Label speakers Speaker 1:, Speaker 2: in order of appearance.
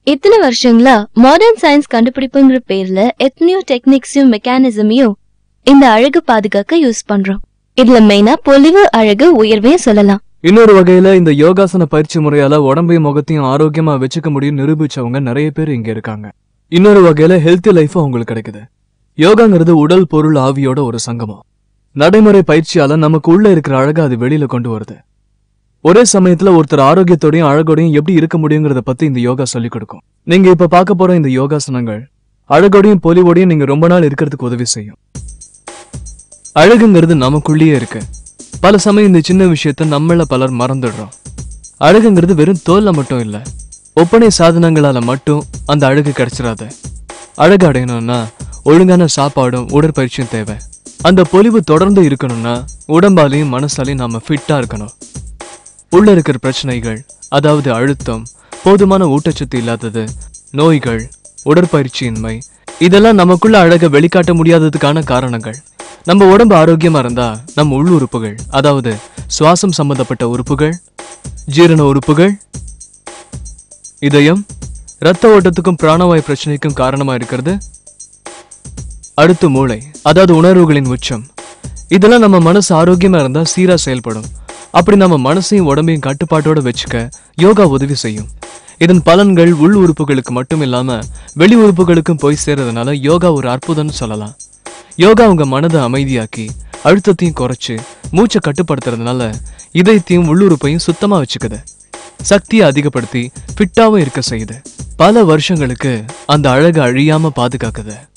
Speaker 1: இத்தனை வருஷங்களா modern science கண்டுபிடிப்புங்கிற பேர்ல எத்தனையோ டெக்னிக்ஸையும் மெக்கானிசமையும் இந்த அழகு பாதுகாக்க யூஸ் பண்றோம் இதுல மெயினா பொலிவு அழகு உயர்வையும் சொல்லலாம்
Speaker 2: இன்னொரு வகையில இந்த யோகாசன பயிற்சி முறையால உடம்பையும் முகத்தையும் ஆரோக்கியமா வச்சுக்க முடியும் நிரூபிச்சவங்க நிறைய பேர் இங்க இருக்காங்க இன்னொரு வகையில ஹெல்த்தி லைஃப் அவங்களுக்கு கிடைக்குது யோகாங்கிறது உடல் பொருள் ஆவியோட ஒரு சங்கமம் நடைமுறை பயிற்சியால நமக்கு உள்ள இருக்கிற அழகை அது வெளியில கொண்டு வருது ஒரே சமயத்துல ஒருத்தர் ஆரோக்கியத்தோடையும் அழகோடையும் எப்படி இருக்க முடியுங்கிறத பத்தி இந்த யோகா சொல்லிக் கொடுக்கும் நீங்க இப்ப பார்க்க போற இந்த யோகாசனங்கள் அழகோடையும் பொலிவோடையும் நீங்க ரொம்ப நாள் இருக்கிறதுக்கு உதவி செய்யும் அழகுங்கிறது நமக்குள்ளேயே இருக்கு பல சமயம் இந்த சின்ன விஷயத்த நம்மள பலர் மறந்துடுறோம் அழகுங்கிறது வெறும் தோல்ல மட்டும் இல்ல ஒப்பனை சாதனங்களால மட்டும் அந்த அழகு கிடைச்சிடாது அழகு அடையணும்னா ஒழுங்கான சாப்பாடும் உடற்பயிற்சியும் தேவை அந்த பொலிவு தொடர்ந்து இருக்கணும்னா உடம்பாலையும் மனசாலையும் நாம ஃபிட்டா இருக்கணும் உள்ள இருக்கிற பிரச்சனைகள் அதாவது அழுத்தம் போதுமான ஊட்டச்சத்து இல்லாதது நோய்கள் உடற்பயிற்சியின்மை இதெல்லாம் நமக்குள்ள அழகை வெளிக்காட்ட முடியாததுக்கான காரணங்கள் நம்ம உடம்பு ஆரோக்கியமா இருந்தா நம்ம உள் உறுப்புகள் அதாவது சுவாசம் சம்பந்தப்பட்ட உறுப்புகள் ஜீரண உறுப்புகள் இதயம் இரத்த ஓட்டத்துக்கும் பிராணவாயு பிரச்சனைக்கும் காரணமா இருக்கிறது அடுத்து மூளை அதாவது உணர்வுகளின் உச்சம் இதெல்லாம் நம்ம மனசு ஆரோக்கியமா இருந்தா சீரா செயல்படும் அப்படி நம்ம மனசையும் உடம்பையும் கட்டுப்பாட்டோட வச்சுக்க யோகா உதவி செய்யும் இதன் பலன்கள் உள் உறுப்புகளுக்கு மட்டும் இல்லாம வெளி உறுப்புகளுக்கும் போய் சேர்றதுனால யோகா ஒரு அற்புதம்னு சொல்லலாம் யோகா உங்க மனதை அமைதியாக்கி அழுத்தத்தையும் குறைச்சு மூச்சை கட்டுப்படுத்துறதுனால இதயத்தையும் உள்ளுறுப்பையும் சுத்தமா வச்சுக்குது சக்தியை அதிகப்படுத்தி ஃபிட்டாவும் இருக்க செய்யுது பல வருஷங்களுக்கு அந்த அழகை அழியாம பாதுகாக்குது